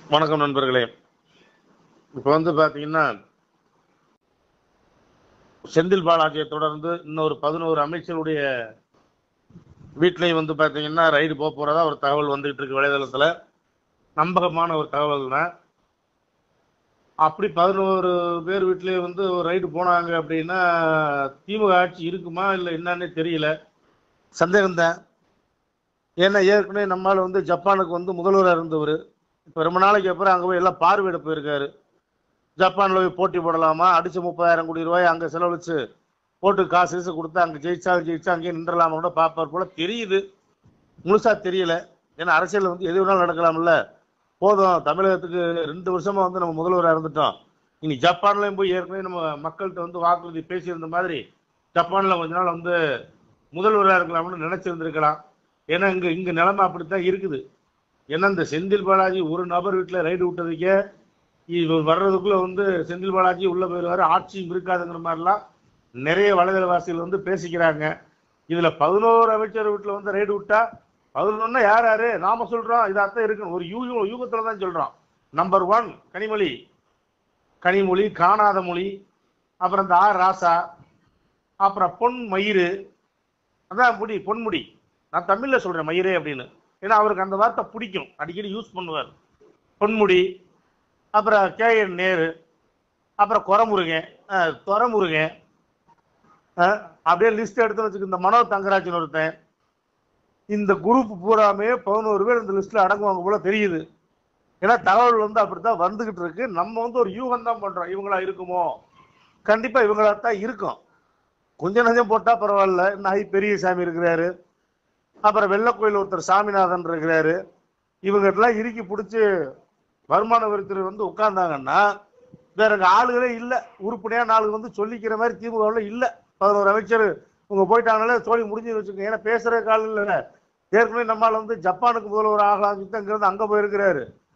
வணக்கம் நண்பர்களே இப்போ வந்து பார்த்தீங்கன்னா செந்தில் பாலாஜியை தொடர்ந்து இன்னொரு பதினோரு அமைச்சருடைய வீட்லையும் வந்து பார்த்தீங்கன்னா ரைடு போக போகிறதா ஒரு தகவல் வந்துகிட்டு இருக்கு வலைதளத்தில் நம்பகமான ஒரு தகவல் தான் அப்படி பதினோரு பேர் வீட்லேயும் வந்து ஒரு ரைடு போனாங்க அப்படின்னா திமுக ஆட்சி இருக்குமா இல்லை என்னன்னே தெரியல சந்தேகம்தான் ஏன்னா ஏற்கனவே நம்மால் வந்து ஜப்பானுக்கு வந்து முதல்வராக இருந்தவர் இப்போ ரொம்ப நாளைக்கு அப்புறம் அங்கே போய் எல்லாம் பார்வையிட போயிருக்காரு ஜப்பானில் போய் போட்டி போடலாமா அடிச்சு முப்பதாயிரம் கோடி ரூபாய் அங்கே செலவழிச்சு போட்டு காசு கீசு கொடுத்து அங்கே ஜெயிச்சா ஜெயிச்சா அங்கேயே நின்றலாமா கூட பார்ப்பார் போல தெரியுது முழுசா தெரியல ஏன்னா அரசியல் வந்து எது வேணாலும் நடக்கலாம்ல போதும் தமிழகத்துக்கு ரெண்டு வருஷமா வந்து நம்ம முதல்வராக இருந்துட்டோம் இனி ஜப்பான்லயும் போய் ஏற்கனவே நம்ம மக்கள்கிட்ட வந்து வாக்குறுதி பேசியிருந்த மாதிரி ஜப்பான்ல கொஞ்ச நாள் வந்து முதல்வராக இருக்கலாம்னு நினைச்சிருந்திருக்கலாம் ஏன்னா இங்க இங்க நிலைமை அப்படித்தான் இருக்குது ஏன்னா இந்த செந்தில் பாலாஜி ஒரு நபர் வீட்டில் ரைடு விட்டதுக்கே இவர் வர்றதுக்குள்ள வந்து செந்தில் பாலாஜி உள்ள போயிருவாரு ஆட்சியும் இருக்காதுங்கிற மாதிரிலாம் நிறைய வலைதளவாசிகள் வந்து பேசிக்கிறாங்க இதுல பதினோரு அமைச்சர் வீட்டில் வந்து ரைடு விட்டா பதினொன்னா யார் யாரு நாம சொல்றோம் இதாத்தான் இருக்கணும் ஒரு யூகம் யூகத்துல தான் சொல்றோம் நம்பர் ஒன் கனிமொழி கனிமொழி காணாத மொழி அப்புறம் இந்த ஆர் ராசா அப்புறம் பொன் மயிறு அதான் முடி பொன்முடி நான் தமிழ்ல சொல்றேன் மயிரே அப்படின்னு ஏன்னா அவருக்கு அந்த வார்த்தை பிடிக்கும் அடிக்கடி யூஸ் பண்ணுவார் பொன்முடி அப்புறம் கே என் நேரு அப்புறம் குறமுருகன் அஹ், துரமுருகன் அஹ், அப்படியே லிஸ்ட் எடுத்து வச்சுக்க இந்த மனோ தங்கராஜன் ஒருத்தன் இந்த குரூப் பூராமே பதினோரு பேர் இந்த லிஸ்ட்ல அடங்குவாங்க போல தெரியுது ஏன்னா தகவல் வந்து அப்படித்தான் வந்துகிட்டு இருக்கு நம்ம வந்து ஒரு யூகம் தான் பண்றோம் இவங்களா இருக்குமோ கண்டிப்பா இவங்களா தான் இருக்கும் கொஞ்ச நஞ்சம் போட்டா பரவாயில்ல நாய் பெரியசாமி இருக்கிறாரு அப்புறம் வெள்ளக்கோயில் ஒருத்தர் சாமிநாதன் இருக்கிறாரு இவங்கெல்லாம் இறுக்கி பிடிச்சி வருமான வரித்துறை வந்து உட்கார்ந்தாங்கன்னா வேற அங்க ஆளுகளே இல்ல உருப்படியா நாலு வந்து சொல்லிக்கிற மாதிரி திமுகவுல இல்ல பதினோரு அமைச்சர் இவங்க போயிட்டாங்களே தோழி முடிஞ்சு வச்சுக்கோங்க ஏன்னா பேசுற காலம் இல்ல ஏற்கனவே நம்மால வந்து ஜப்பானுக்கு முதல்வர் ஆகலாம் இங்கிருந்து அங்க போயிருக்கிறாரு